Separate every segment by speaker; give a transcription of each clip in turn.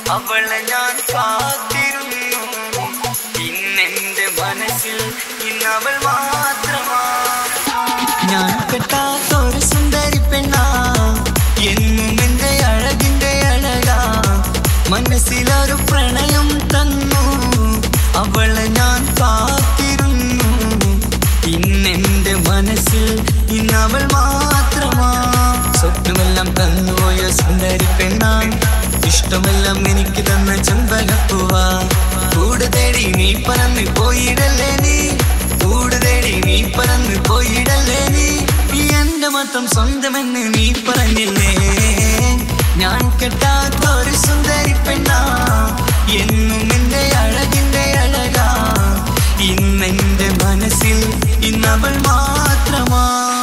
Speaker 1: അവളെ ഞാൻ കാത്തിരുന്നു ഇന്നെന്റെ മനസ്സിൽ ഇന്നവൾ മാത്രമാ ഞാൻ കെട്ടാത്ത ഒരു സുന്ദരി പെണ്ണാ എന്നും എന്റെ അഴകിന്റെ അഴകാ മനസ്സിലൊരു പ്രണയം തന്നു അവളെ ഞാൻ കാത്തിരുന്നു ഇന്നെന്റെ മനസ്സിൽ ഇന്നവൾ മാത്രമാ സ്വപ്നമെല്ലാം തന്നുപോയ സുന്ദരി പെണ്ണാ ഇഷ്ടമെല്ലാം എനിക്ക് തന്ന ചെമ്പകപ്പൂവാ കൂട് തേടി നീ പറന്ന് പോയിടല്ലേ നീ കൂട് തേടി നീ പറന്ന് പോയിടല്ലേ നീ ഈ എന്റെ മാത്രം സ്വന്തമെന്ന് നീ പറഞ്ഞില്ലേ ഞാൻ കെട്ടാത്ത ഒരു സുന്ദരി പെണ്ണാ എന്നും എന്റെ അഴകിന്റെ അഴകാ ഇന്നെന്റെ മനസ്സിൽ ഇന്നവൾ മാത്രമാ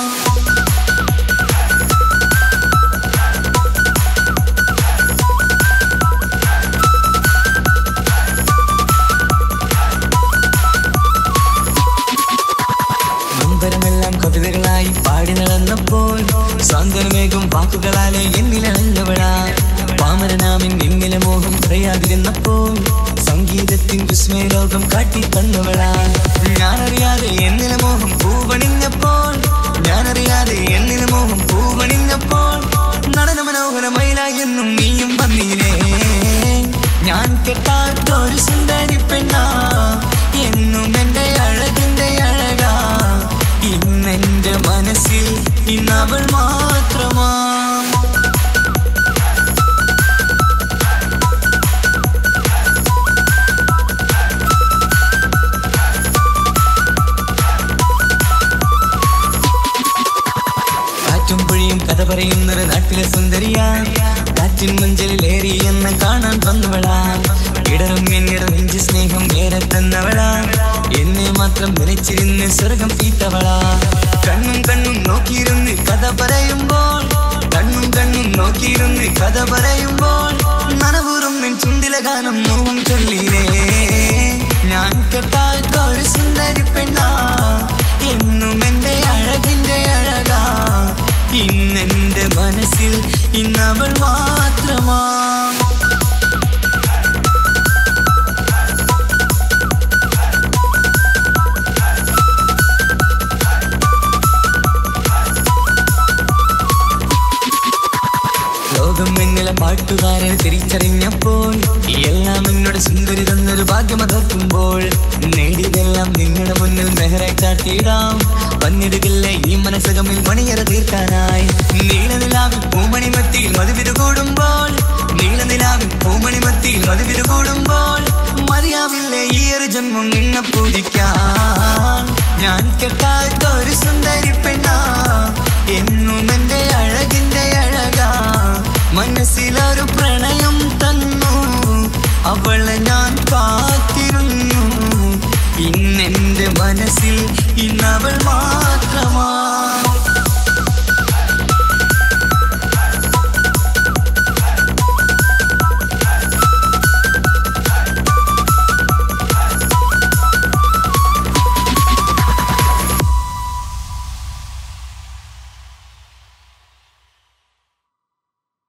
Speaker 1: നൊമ്പരമെല്ലാം കവിതകളായി പാടി നടന്നപ്പോൾ സാന്ത്വനമേകും വാക്കുകളാലെ എന്നിലണഞ്ഞവളാ പാമരനാമിൻ നിന്നിലെ മോഹം പറയാതിരുന്നപ്പോൾ സംഗീതത്തിൻ വിസ്മയലോകം കാട്ടി തന്നവളാ ഞാനറിയാതെ എന്നിലെ മോഹം പൂവണിഞ്ഞപ്പോൾ ഞാനറിയാതെ എന്നിലെ മോഹം പൂവണിഞ്ഞപ്പോൾ നടന മനോഹരമയിലായി എന്നും നീയും വന്നീലേ ഞാൻ കെട്ടാത്ത ഒരു സുന്ദരി പെണ്ണാ എന്നും എന്റെ അഴകിന്റെ അഴകാ ഇന്നെന്റെ മനസ്സിൽ ഇന്നവൾ മാത്രമാ കാറ്റും പുഴയും കഥ പറയുന്നൊരു നാട്ടിലെ സുന്ദരിയാ കാറ്റിൻ മഞ്ചലിലേറി എന്ന കാണാൻ വന്നവളാ ഇടറും എന്നിട നെഞ്ചി സ്നേഹം ഏറെ തന്നവളാ എന്നെ മാത്രം നനച്ചിരുന്ന് സ്വർഗം തീത്തവളാ കണ്ണും കണ്ണും നോക്കിയിരുന്ന് കഥ പറയുമ്പോൾ കണ്ണും കണ്ണും നോക്കിയിരുന്ന് കഥ പറയുമ്പോൾ നനവൂറും നിൻ ചുണ്ടിലെ ഗാനം നോവും ചൊല്ലിലേ ഞാൻ കേട്ടാത്ത ഒരു സുന്ദരി പെണ്ണാ എന്നും എന്റെ അഴകിന്റെ അഴകാ ഇന്നെന്റെ മനസ്സിൽ ഇന്നവൾ മാത്രമാ ലോകം എന്നിലെ പാട്ടുകാരൻ തിരിച്ചറിഞ്ഞപ്പോൾ ഈ എല്ലാം എന്നോട് സുന്ദരി തന്നൊരു ഭാഗ്യമതർക്കുമ്പോൾ നേടിയതെല്ലാം നിങ്ങളുടെ മുന്നിൽ മെഹറായി ചാട്ടിയിടാം വന്നിടുകില്ല ഈ മനസ്സകമിൽ മണിയറ തീർക്കാനായി നീലനിലാവിൽ പൂമണിമത്തിയിൽ മതിവിരു കൂടുമ്പോൾ നീലനിലാവിൽ പൂമണിമത്തിയിൽ മതിവിരു കൂടുമ്പോൾ മതിയാവില്ല ഈ ഒരു ജന്മം നിന്നെ പൂജിക്കാൻ ഞാൻ കെട്ടാത്ത ഒരു സുന്ദരി പെണ്ണാ എന്നും എന്റെ അഴകിന്റെ അഴകാ മനസ്സിലൊരു പ്രണയം തന്നു അവളെ ഞാൻ കാത്തിരുന്നു ഇന്നെന്റെ മനസ്സിൽ ഇന്നവൾ മാത്രമാ